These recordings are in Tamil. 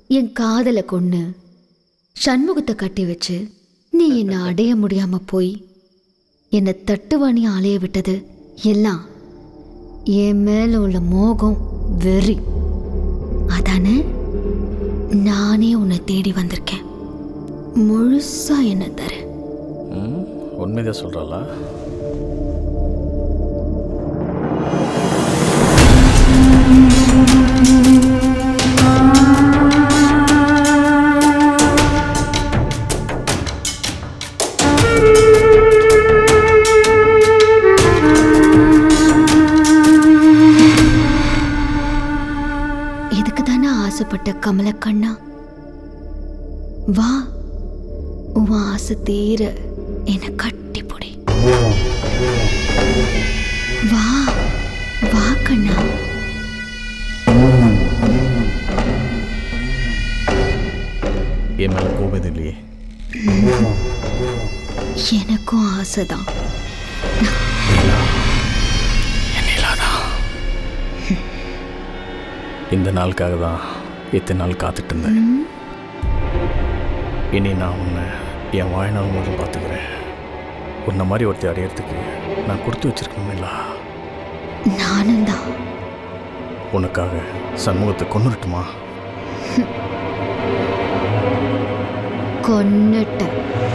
என் காதலை கொன்னு சண்முகத்தை கட்டி வச்சு நீ என்னை அடைய முடியாம போய் என்னை தட்டுவாணி அலைய விட்டது எல்லாம் என் மேல உள்ள மோகம் வெறி அதானே நானே உன்னை தேடி வந்திருக்கேன் முழுசா என்ன தர ம் உண்மைதான் சொல்கிறாளா இதுக்கு தானே ஆசைப்பட்ட கமலக்கண்ணா வா உன் ஆசை தீர என்னை கட்டி பொடி வா வா கண்ணா என் மேலே கோபம் இல்லையே எனக்கும் ஆசைதான் இந்த நாளுக்காக தான் இத்தனை நாள் காத்துட்டு இருந்தேன் இனி நான் உன்னை என் வாழ்நாள் முழுவதும் பார்த்துக்கிறேன் உன்னை மாதிரி ஒருத்தர் அடையிறதுக்கு நான் கொடுத்து வச்சிருக்கணும் இல்லா நானும் தான் உனக்காக சண்முகத்தை கொண்டுட்டுமா கொன்னுட்டேன்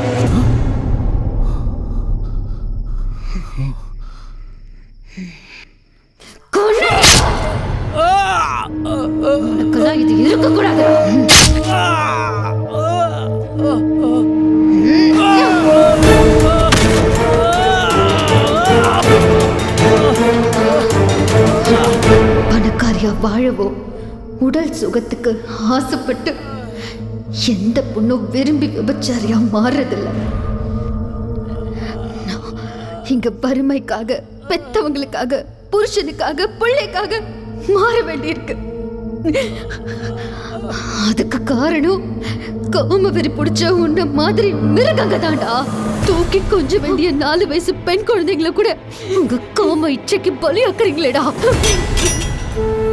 கொன்னு! உனக்கெல்லாம் இது இருக்கக்கூடாது பணக்காரியா வாழவோ உடல் சுகத்துக்கு ஆசைப்பட்டு எந்த பொண்ணும் விரும்பி விபச்சாரியா மாறுறதில்ல நான் இங்க வறுமைக்காக பெத்தவங்களுக்காக புருஷனுக்காக பிள்ளைக்காக மாற வேண்டியிருக்கு அதுக்கு காரணம் காமவெறி பிடிச்ச உன்ன மாதிரி மிருகங்க தாண்டா தூக்கி கொஞ்ச வேண்டிய நாலு வயசு பெண் குழந்தைங்கள கூட உங்க காம இச்சைக்கு பலியாக்குறீங்களேடா